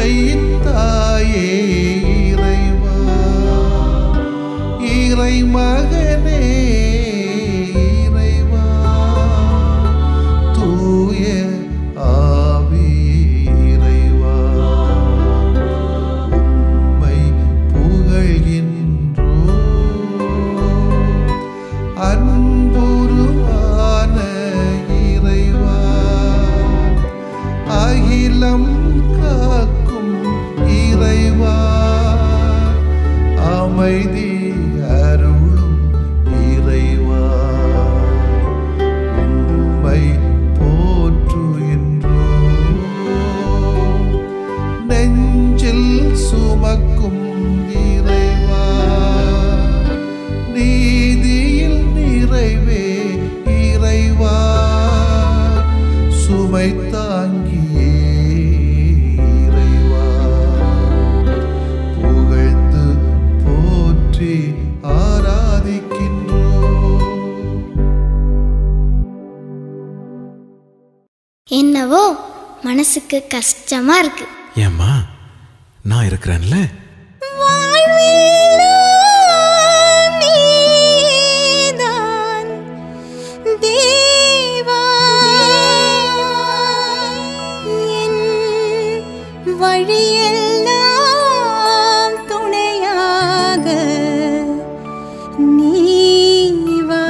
உண்மையின் தாயே இறைவா இறை மகனே இறைவா தூய ஆவியே இறைவா உம்மை புகழ்கின்றோ அன்புருவான இறைவா அகிலம் காக்கும் இறைவா அமைதி அருளும் இறைவா உம்மை போற்றுகின்றோ நெஞ்சில் சுமக்கும் இறைவா நீதியில் நிறைவே இறைவா சுமை தாங்கியே இறைவா புகழ்ந்து போற்றி ஆராதிக்கின்றோ என்னவோ மனசுக்கு கஷ்டமா இருக்கு ஏம்மா நான் இருக்கிறேன்ல வழியெல்லாம் துணையாக நீ வா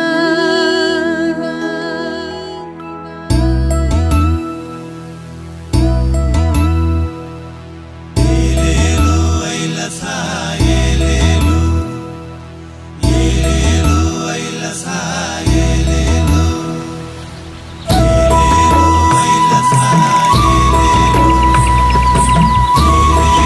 இறைவா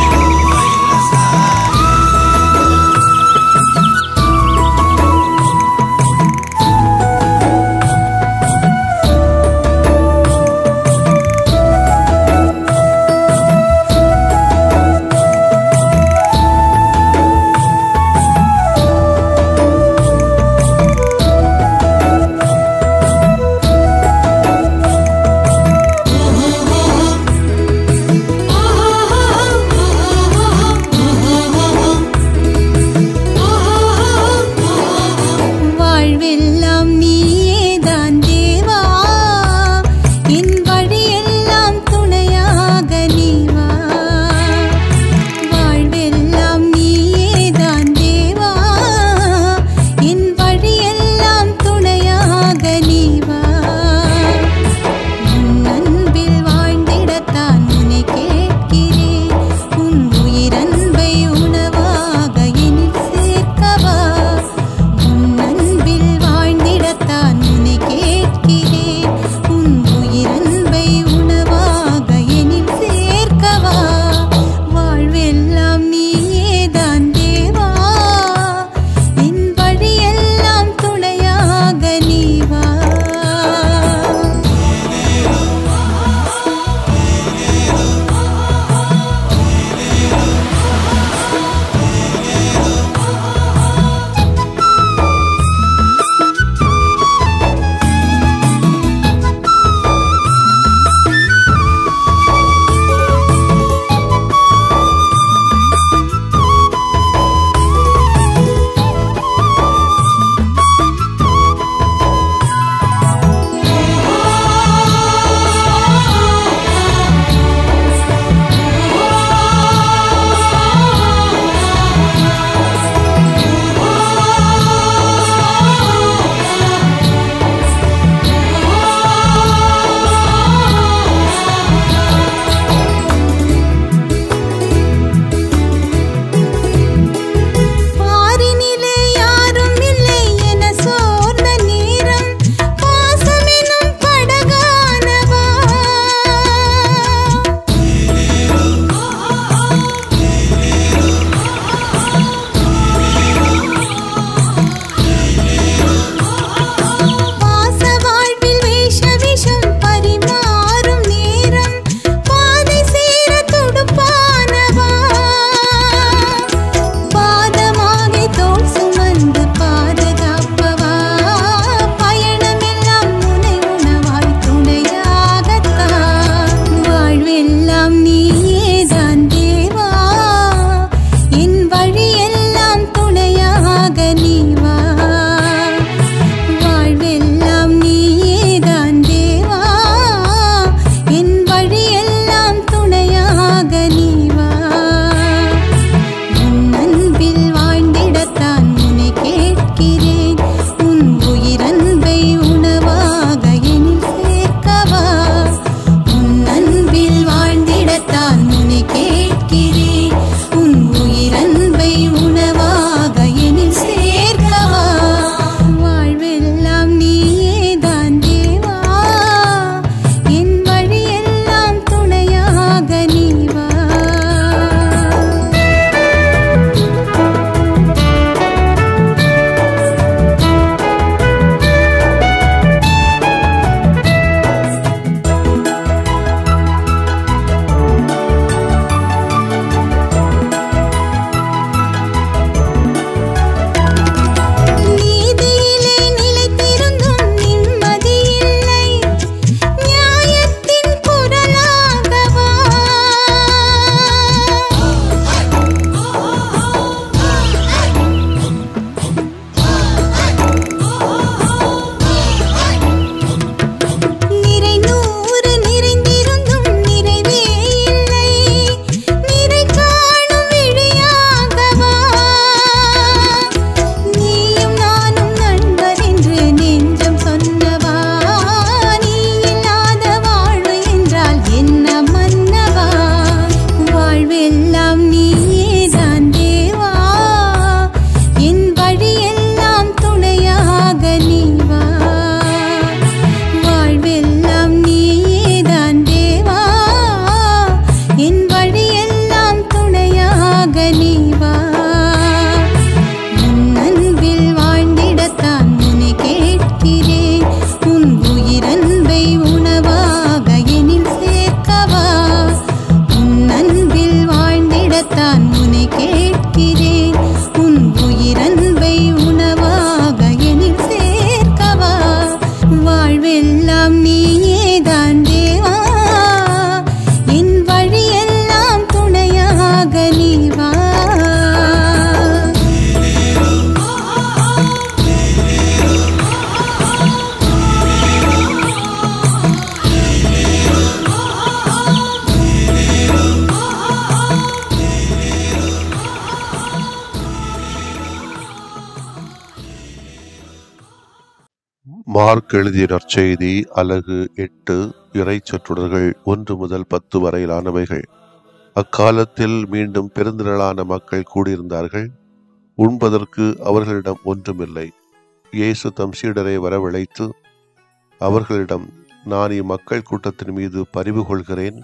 மார்க் எழுதிய நற்செய்தி அலகு எட்டு இறை சொற்றொடர்கள் ஒன்று முதல் பத்து வரையிலானவைகள் அக்காலத்தில் மீண்டும் பெருந்திரளான மக்கள் கூடியிருந்தார்கள் உண்பதற்கு அவர்களிடம் ஒன்றுமில்லை இயேசு தம் சீடரை வரவழைத்து அவர்களிடம் நான் இம்மக்கள் கூட்டத்தின் மீது பரிவு கொள்கிறேன்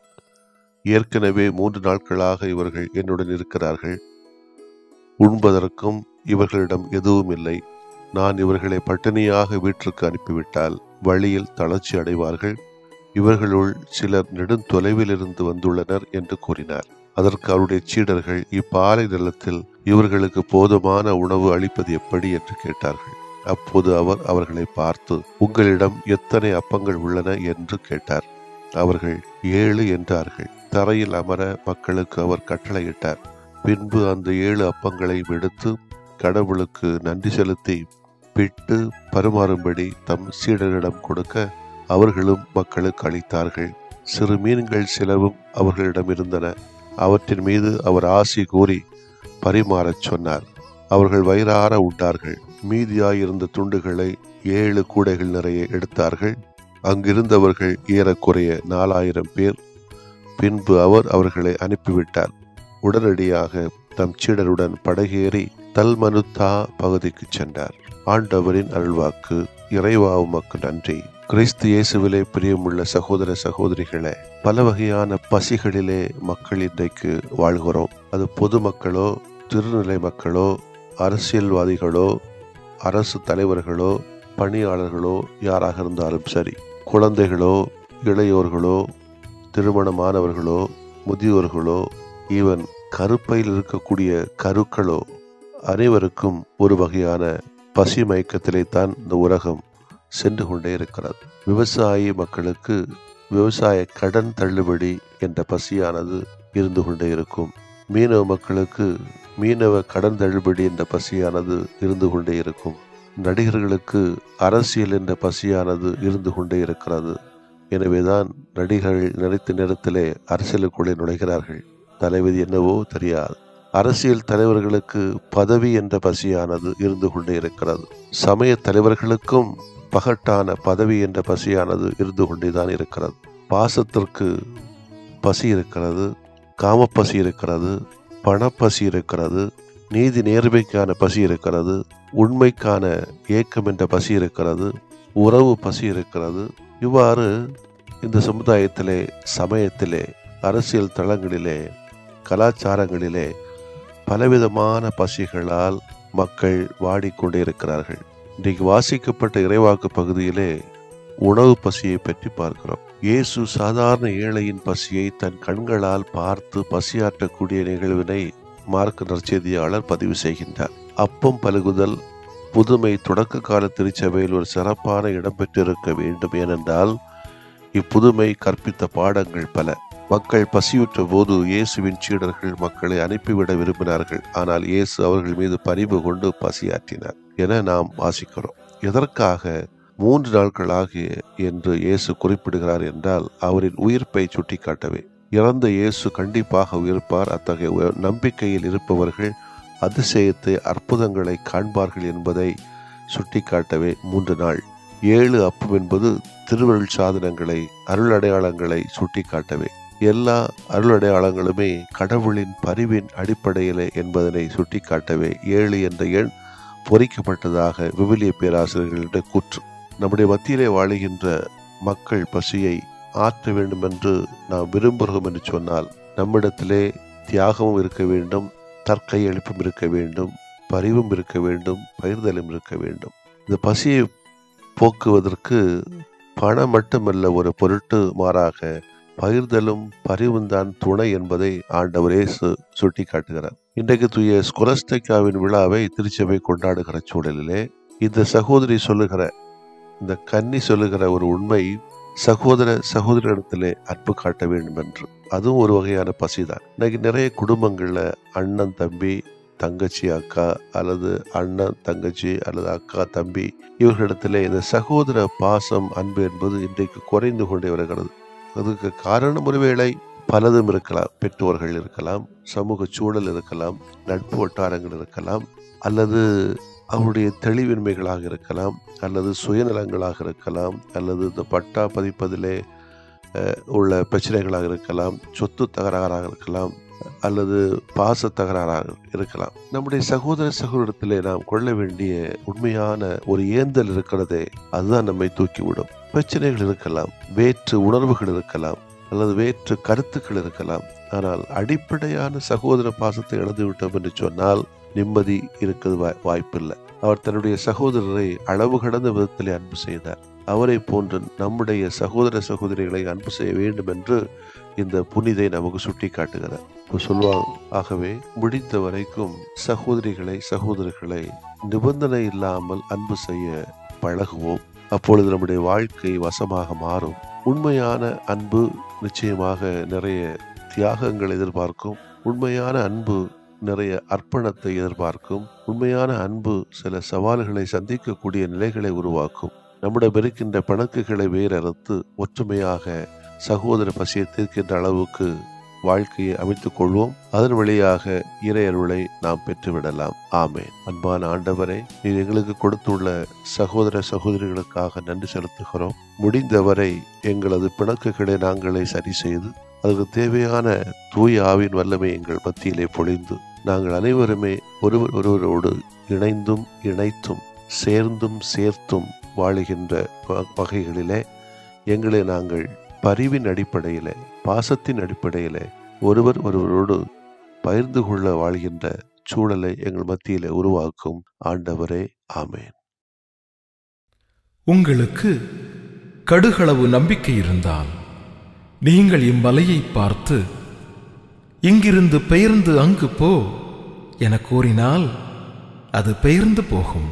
ஏற்கனவே மூன்று நாட்களாக இவர்கள் என்னுடன் இருக்கிறார்கள் உண்பதற்கும் இவர்களிடம் எதுவும் இல்லை நான் இவர்களை பட்டினியாக வீட்டிற்கு அனுப்பிவிட்டால் வழியில் தளர்ச்சி அடைவார்கள் இவர்களுள் சிலர் நெடுந்தொலைவில் இருந்து வந்துள்ளனர் என்று கூறினார் அதற்கு அவருடைய சீடர்கள் இப்பாலை நிலத்தில் இவர்களுக்கு போதுமான உணவு அளிப்பது எப்படி என்று கேட்டார்கள் அப்போது அவர் அவர்களை பார்த்து உங்களிடம் எத்தனை அப்பங்கள் உள்ளன என்று கேட்டார் அவர்கள் ஏழு என்றார்கள் தரையில் அமர மக்களுக்கு அவர் கட்டளையிட்டார் பின்பு அந்த ஏழு அப்பங்களை எடுத்து கடவுளுக்கு நன்றி செலுத்தி பிட்டு பரிமாறும்படி தம் சீடரிடம் கொடுக்க அவர்களும் மக்களுக்கு அளித்தார்கள் சிறு மீன்கள் சிலவும் அவர்களிடம் இருந்தன அவற்றின் மீது அவர் ஆசி கூறி பரிமாறச் சொன்னார் அவர்கள் வயிறார உண்டார்கள் மீதியாயிருந்த துண்டுகளை ஏழு கூடைகள் நிறைய எடுத்தார்கள் அங்கிருந்தவர்கள் ஏறக்குறைய நாலாயிரம் பேர் பின்பு அவர் அவர்களை அனுப்பிவிட்டார் உடனடியாக தம் சீடருடன் படகேறி தல்மனுத்தா பகுதிக்கு சென்றார் ஆண்டவரின் அருள்வாக்கு இறைவா உமக்கு நன்றி கிறிஸ்து இயேசுவிலே பிரியமுள்ள சகோதர சகோதரிகளே பல வகையான பசிகளிலே மக்கள் இன்றைக்கு வாழ்கிறோம் அது பொதுமக்களோ திருநிலை மக்களோ அரசியல்வாதிகளோ அரசு தலைவர்களோ பணியாளர்களோ யாராக இருந்தாலும் சரி குழந்தைகளோ இளையோர்களோ திருமணமானவர்களோ முதியோர்களோ ஈவன் கருப்பையில் இருக்கக்கூடிய கருக்களோ அனைவருக்கும் ஒரு வகையான பசி மயக்கத்திலே தான் இந்த உலகம் சென்று கொண்டே இருக்கிறது விவசாயி மக்களுக்கு விவசாய கடன் தள்ளுபடி என்ற பசியானது இருந்து கொண்டே இருக்கும் மீனவ மக்களுக்கு மீனவ கடன் தள்ளுபடி என்ற பசியானது இருந்து கொண்டே இருக்கும் நடிகர்களுக்கு அரசியல் என்ற பசியானது இருந்து கொண்டே இருக்கிறது எனவேதான் நடிகர்கள் நினைத்த நேரத்திலே அரசியலுக்குள்ளே நுழைகிறார்கள் தலைவிதி என்னவோ தெரியாது அரசியல் தலைவர்களுக்கு பதவி என்ற பசியானது இருந்து கொண்டே இருக்கிறது சமய தலைவர்களுக்கும் பகட்டான பதவி என்ற பசியானது இருந்து கொண்டேதான் இருக்கிறது பாசத்திற்கு பசி இருக்கிறது காமப்பசி இருக்கிறது பணப்பசி இருக்கிறது நீதி நேர்மைக்கான பசி இருக்கிறது உண்மைக்கான ஏக்கம் என்ற பசி இருக்கிறது உறவு பசி இருக்கிறது இவ்வாறு இந்த சமுதாயத்திலே சமயத்திலே அரசியல் தளங்களிலே கலாச்சாரங்களிலே பலவிதமான பசிகளால் மக்கள் வாடிக்கொண்டே இருக்கிறார்கள் இன்றைக்கு வாசிக்கப்பட்ட இறைவாக்கு பகுதியிலே உணவு பசியை பற்றி பார்க்கிறோம் இயேசு சாதாரண ஏழையின் பசியை தன் கண்களால் பார்த்து பசியாற்றக்கூடிய நிகழ்வினை மார்க் நற்செய்தியாளர் பதிவு செய்கின்றார் அப்பம் பலுகுதல் புதுமை தொடக்க கால திருச்சபையில் ஒரு சிறப்பான இடம் பெற்றிருக்க வேண்டும் ஏனென்றால் இப்புதுமை கற்பித்த பாடங்கள் பல மக்கள் பசியுற்ற போது இயேசுவின் சீடர்கள் மக்களை அனுப்பிவிட விரும்பினார்கள் ஆனால் இயேசு அவர்கள் மீது பரிவு கொண்டு பசியாற்றினார் என நாம் வாசிக்கிறோம் எதற்காக மூன்று நாட்களாக என்று இயேசு குறிப்பிடுகிறார் என்றால் அவரின் உயிர்ப்பை சுட்டிக்காட்டவே இறந்த இயேசு கண்டிப்பாக உயிர்ப்பார் அத்தகைய உ- நம்பிக்கையில் இருப்பவர்கள் அதிசயத்தை அற்புதங்களை காண்பார்கள் என்பதை சுட்டிக்காட்டவே மூன்று நாள் ஏழு அப்பம் என்பது திருவருள் சாதனங்களை அருள் அடையாளங்களை சுட்டிக்காட்டவே எல்லா அருள் அடையாளங்களுமே கடவுளின் பரிவின் அடிப்படையிலே என்பதனை சுட்டிக்காட்டவே ஏழு என்ற எண் பொறிக்கப்பட்டதாக விவிலிய பேராசிரியர்களிடம் கூற்று நம்முடைய மத்தியிலே வாழுகின்ற மக்கள் பசியை ஆற்ற வேண்டும் என்று நாம் விரும்புகிறோம் என்று சொன்னால் நம்மிடத்திலே தியாகமும் இருக்க வேண்டும் தற்கையளிப்பும் இருக்க வேண்டும் பரிவும் இருக்க வேண்டும் பகிர்தலும் இருக்க வேண்டும் இந்த பசியை போக்குவதற்கு பணம் மட்டுமல்ல ஒரு பொருட்டு மாறாக பகிர்தலும் பரிவும் தான் துணை என்பதை ஆண்டவர் இயேசு சுட்டி காட்டுகிறார் இன்றைக்கு தூய ஸ்குலஸ்திகாவின் விழாவை திருச்சபை கொண்டாடுகிற சூழலிலே இந்த சகோதரி சொல்லுகிற இந்த கன்னி சொல்லுகிற ஒரு உண்மை சகோதர சகோதரிடத்திலே அன்பு காட்ட வேண்டும் என்று அதுவும் ஒரு வகையான பசிதான் இன்னைக்கு நிறைய குடும்பங்கள்ல அண்ணன் தம்பி தங்கச்சி அக்கா அல்லது அண்ணன் தங்கச்சி அல்லது அக்கா தம்பி இவர்களிடத்திலே இந்த சகோதர பாசம் அன்பு என்பது இன்றைக்கு குறைந்து கொண்டே வருகிறது அதுக்கு காரணம் ஒருவேளை பலதும் இருக்கலாம் பெற்றோர்கள் இருக்கலாம் சமூக சூழல் இருக்கலாம் நட்பு வட்டாரங்கள் இருக்கலாம் அல்லது அவருடைய தெளிவின்மைகளாக இருக்கலாம் அல்லது சுயநலங்களாக இருக்கலாம் அல்லது இந்த பட்டா பதிப்பதிலே அஹ், உள்ள பிரச்சனைகளாக இருக்கலாம் சொத்து தகராறாக இருக்கலாம் அல்லது பாச தகராறாக இருக்கலாம் நம்முடைய சகோதர சகோதரத்திலே நாம் கொள்ள வேண்டிய உண்மையான ஒரு ஏந்தல் இருக்கிறதே அதுதான் நம்மை தூக்கிவிடும் பிரச்சனைகள் இருக்கலாம் வேற்று உணர்வுகள் இருக்கலாம் அல்லது வேற்று கருத்துக்கள் இருக்கலாம் ஆனால் அடிப்படையான சகோதர பாசத்தை இழந்து விட்டோம் என்று சொன்னால் நிம்மதி இருக்கிறது வாய்- வாய்ப்பில்லை அவர் தன்னுடைய சகோதரரை அளவு கடந்த விதத்திலே அன்பு செய்தார் அவரை போன்று நம்முடைய சகோதர சகோதரிகளை அன்பு செய்ய வேண்டும் என்று இந்த புனிதை நமக்கு சுட்டி காட்டுகிறார் இப்போ சொல்லுவாங்க ஆகவே முடிந்த வரைக்கும் சகோதரிகளை சகோதரர்களை நிபந்தனை இல்லாமல் அன்பு செய்ய பழகுவோம் அப்பொழுது நம்முடைய வாழ்க்கை வசமாக மாறும் உண்மையான அன்பு நிச்சயமாக நிறைய தியாகங்கள் எதிர்பார்க்கும் உண்மையான அன்பு நிறைய அர்ப்பணத்தை எதிர்பார்க்கும் உண்மையான அன்பு சில சவால்களை சந்திக்கக்கூடிய நிலைகளை உருவாக்கும் நம்மிடம் இருக்கின்ற பிணக்குகளை வேறறுத்து ஒற்றுமையாக சகோதர பசியை தீர்க்கின்ற அளவுக்கு வாழ்க்கையை அமைத்துக் கொள்வோம் அதன் வழியாக இறையருளை நாம் பெற்றுவிடலாம் ஆமென் அன்பான ஆண்டவரே நீர் எங்களுக்கு கொடுத்துள்ள சகோதர சகோதரிகளுக்காக நன்றி செலுத்துகிறோம் முடிந்தவரை எங்களது பிணக்குகளை நாங்களே சரி செய்து அதற்கு தேவையான தூய ஆவின் வல்லமை எங்கள் மத்தியிலே பொழிந்து நாங்கள் அனைவருமே ஒருவர் ஒருவரோடு இணைந்தும் இணைத்தும் சேர்ந்தும் சேர்த்தும் வாழுகின்ற வ- வகைகளிலே எங்களை நாங்கள் பரிவின் அடிப்படையிலே பாசத்தின் அடிப்படையிலே ஒருவர் ஒருவரோடு பகிர்ந்து கொள்ள வாழ்கின்ற சூழலை எங்கள் மத்தியிலே உருவாக்கும் ஆண்டவரே ஆமென் உங்களுக்கு கடுகளவு நம்பிக்கை இருந்தால் நீங்கள் இம்மலையை பார்த்து இங்கிருந்து பெயர்ந்து அங்கு போ என கூறினால் அது பெயர்ந்து போகும்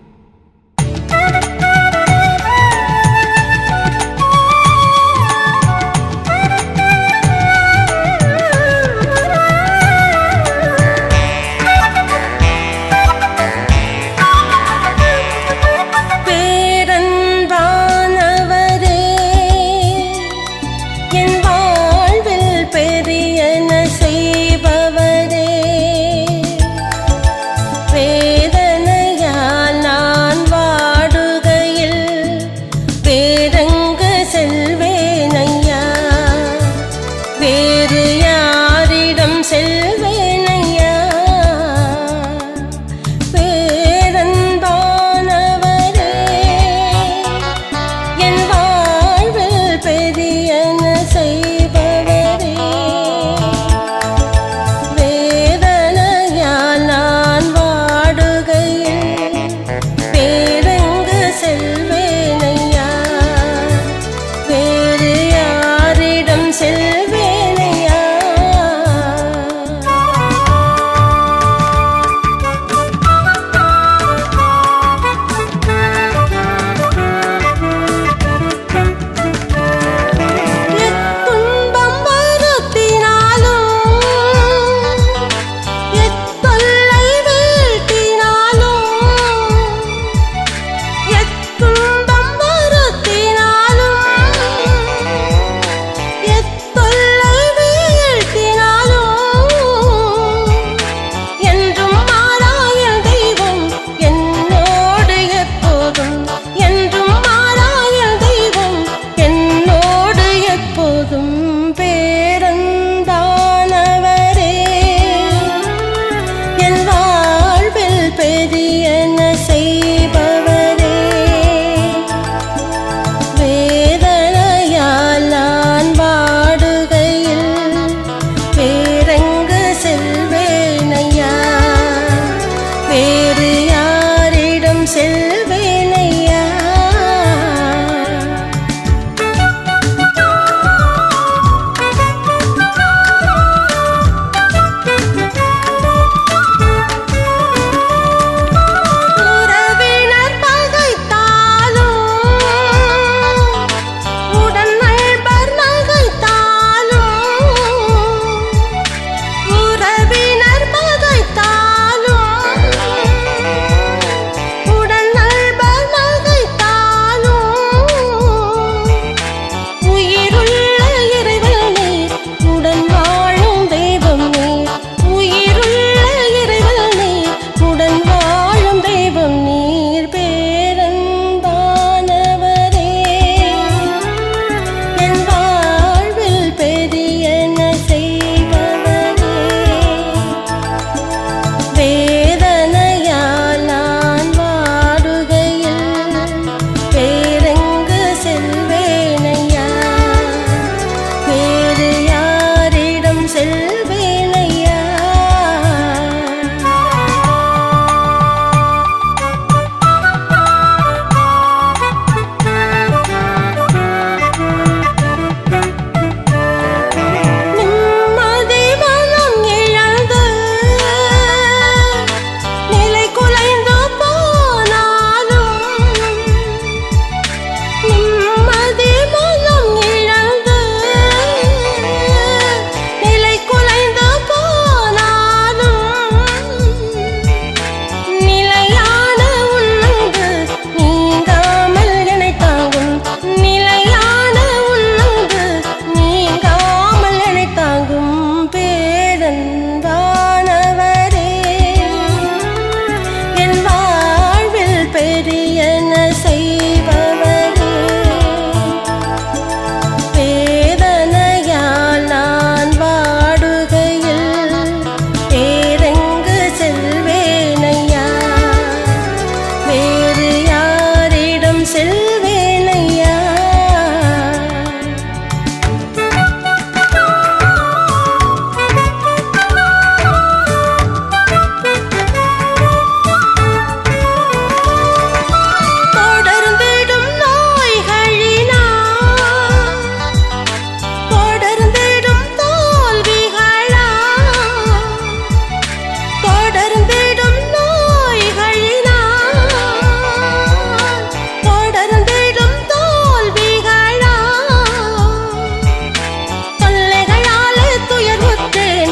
பேரன்பானவரே என் வாழ்வில் பெரியன செய்பவரே வேதனையால்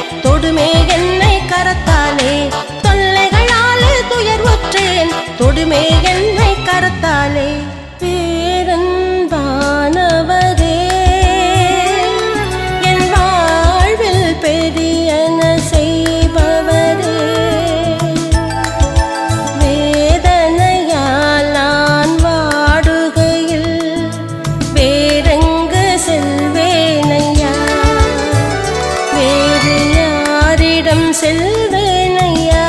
தொடுமே என்னை கரத்தாலே தொல்லைகளாலே துயர்வுற்றேன் தொடுமே என்னை கரத்தாலே பேரன்பானவரே என் வாழ்வில் பெரியன செய்பவரே வேதனையால் நான் வாடுகையில் வேறெங்கு செல்வேனையா வேறு யாரிடம் செல்வேனையா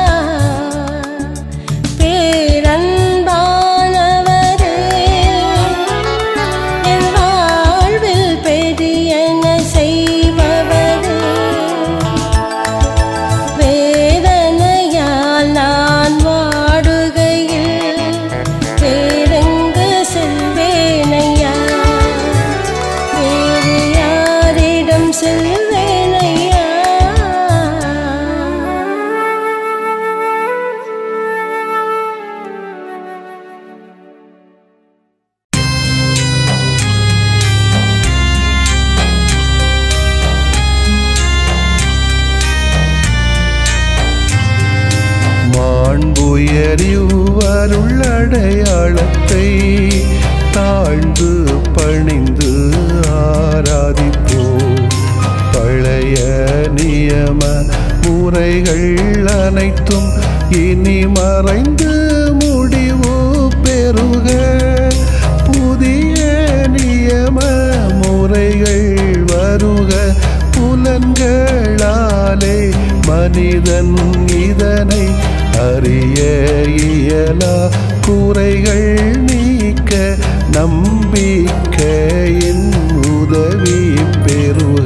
பேரன்பானவரே என் வாழ்வில் பெரியன செய்பவரே வேதனையால் நான் வாடுகையில் வேறெங்கு செல்வேனையா வேறு யாரிடம் செல்வேனையா மாண்புயரிவருள்ளடையாளத்தை தாழ்ந்து பணிந்து ஆராதிப்போ பழைய நியம முறைகள் அனைத்தும் இனி மறைந்து முடிவு பெறுக புதிய நியம முறைகள் வருக புலன்களாலே மனிதன் இதனை அறிய இயலா குறைகள் நீக்க நம்பிக்கையின் உதவி பெறுக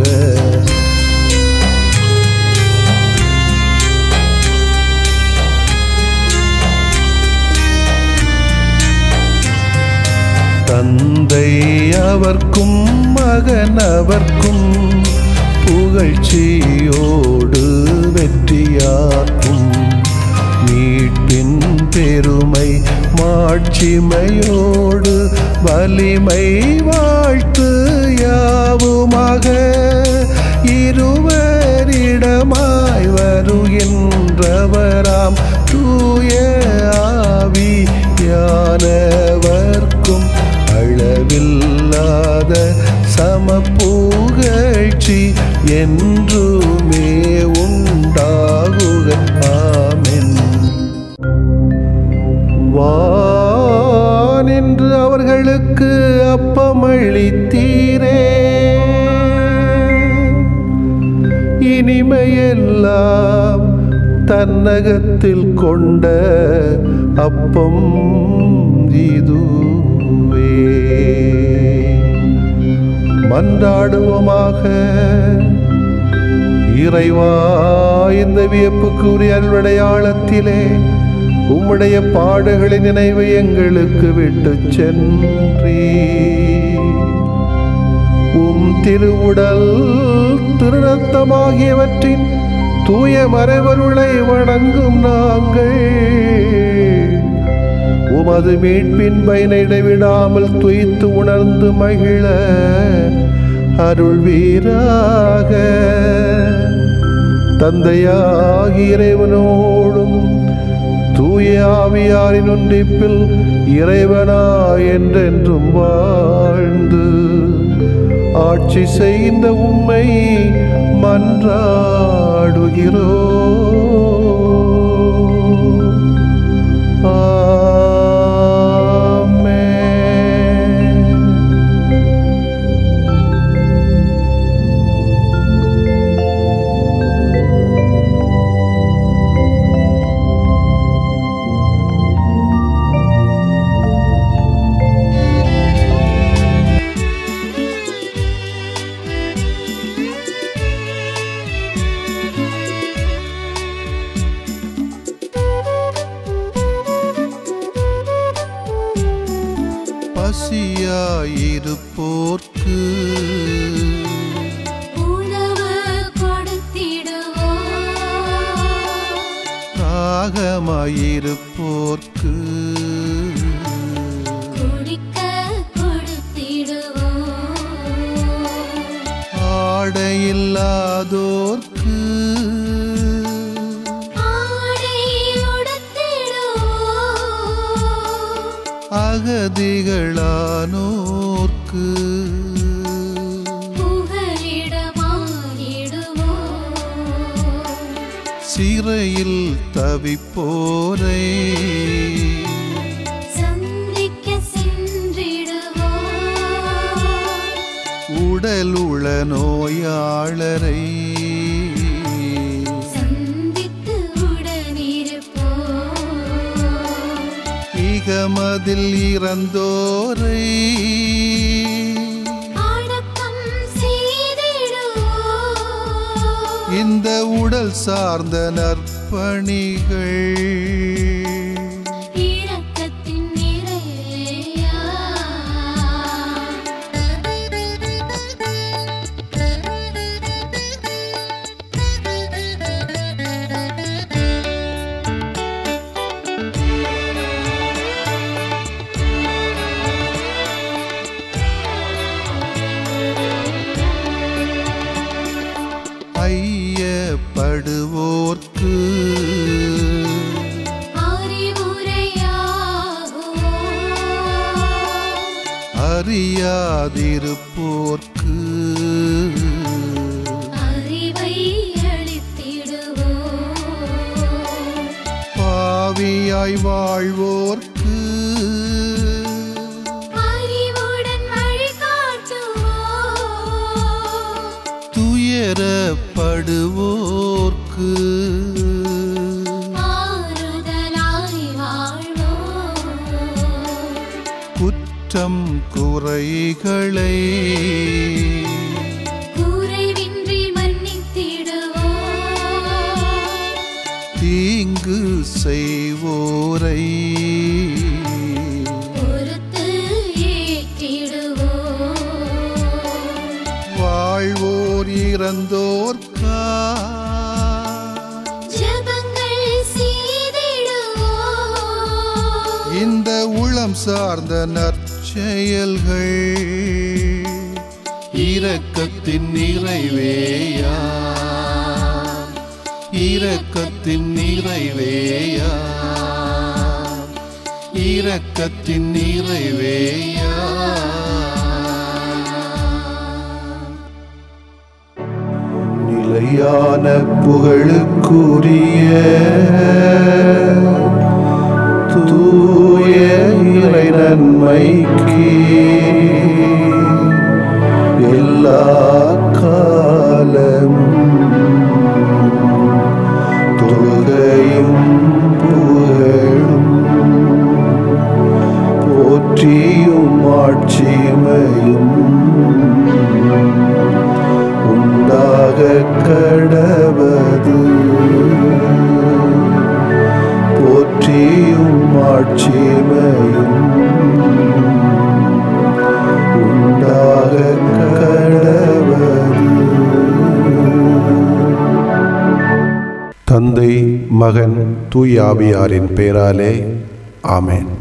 தந்தை அவர்க்கும் மகன் அவர்க்கும் புகழ்ச்சியோடு வெற்றியாக்கும் மீட்பின் பெருமை மாட்சிமையோடு வலிமை வாழ்த்து யாவுமாக இருவரிடமாய் வருகின்றவராம் தூய ஆவி யானவர்க்கும் அளவில்லாத சமப்புகழ்ச்சி என்றுமே உண்டாகுக ஆமென் வானின்று அவர்களுக்கு அப்பமளித்தீரே இனிமையெல்லாம் தன்னகத்தில் கொண்ட அப்பம் இதுவே மன்றாடுவோமாக இறைவா இந்த வியப்புக்குரிய அல்வடையாளத்திலே உம்முடைய பாடுகளின் நினைவு எங்களுக்கு விட்டு சென்றீ உம் திருவுடல் திருநத்தமாகியவற்றின் தூய மறைவருளை வணங்கும் நாங்கள் உமது மீட்பின் பயனை இடைவிடாமல் துய்த்து உணர்ந்து மகிழ அருள்வீராக தந்தையாகி இறைவனோடும் தூய ஆவியாரின் ஒன்றிப்பில் இறைவனா என்றென்றும் வாழ்ந்து ஆட்சி செய்கின்ற உம்மை மன்றாடுகிறோ பசியாயிருப்போர்க்கு உணவு கொடுத்திடுவோம் தாகமாயிருப்போர்க்கு குடிக்க கொடுத்திடுவோம் ஆடையில்லாதோர்க்கு ஆடை உடுத்திடுவோம் அகதிகளானோர்க்கு புகலிடமாயிடுவோம் சிறையில் தவிப்போரை சந்திக்க சென்றிடுவோம் உடலுள நோயாளரை சந்தித்து உடனிருப்போம் இகமதில் இறந்தோரை அடக்கம் செய்திடுவோம் இந்த உடல் சார்ந்த நற்பணிகள் இரக்கத்தின் நிறையா ஐயப்படுவோர்க்கு அறிவுரையாகுவோம் அறியாதிருப்போர்க்கு அறிவை அளித்திடுவோம் பாவியாய் வாழ்வோர்க்கு அறிவுடன் வழிகாட்டுவோம் துயரப்படுவோர்க்கு ஆறுதலாய் வாழ்வோம் குற்றம் குறைகளை குறைவின்றி மன்னித்திடுவோம் தீங்கு செய்வோரை பொறுத்து ஏற்றிடுவோம் வாழ்வோர் இறந்தோர்க்கா ஜெபங்கள் செய்திடுவோம் இந்த உளம் சார்ந்த நற்செயல்கள் இரக்கத்தின் நிறைவேயா இரக்கத்தின் நிறைவேயா இரக்கத்தின் நிறைவேயா நிலையான புகழுக்குரிய தூய இறை நன்மைக்கு எல்லா காலம் தொழுகையும் புகழும் போற்றியும் ஆட்சிமையும் உண்டாக கடவது போற்றியும் ஆட்சிமையும் உண்டாக கடவது தந்தை மகன் தூயாவியாரின் பேராலே ஆமென்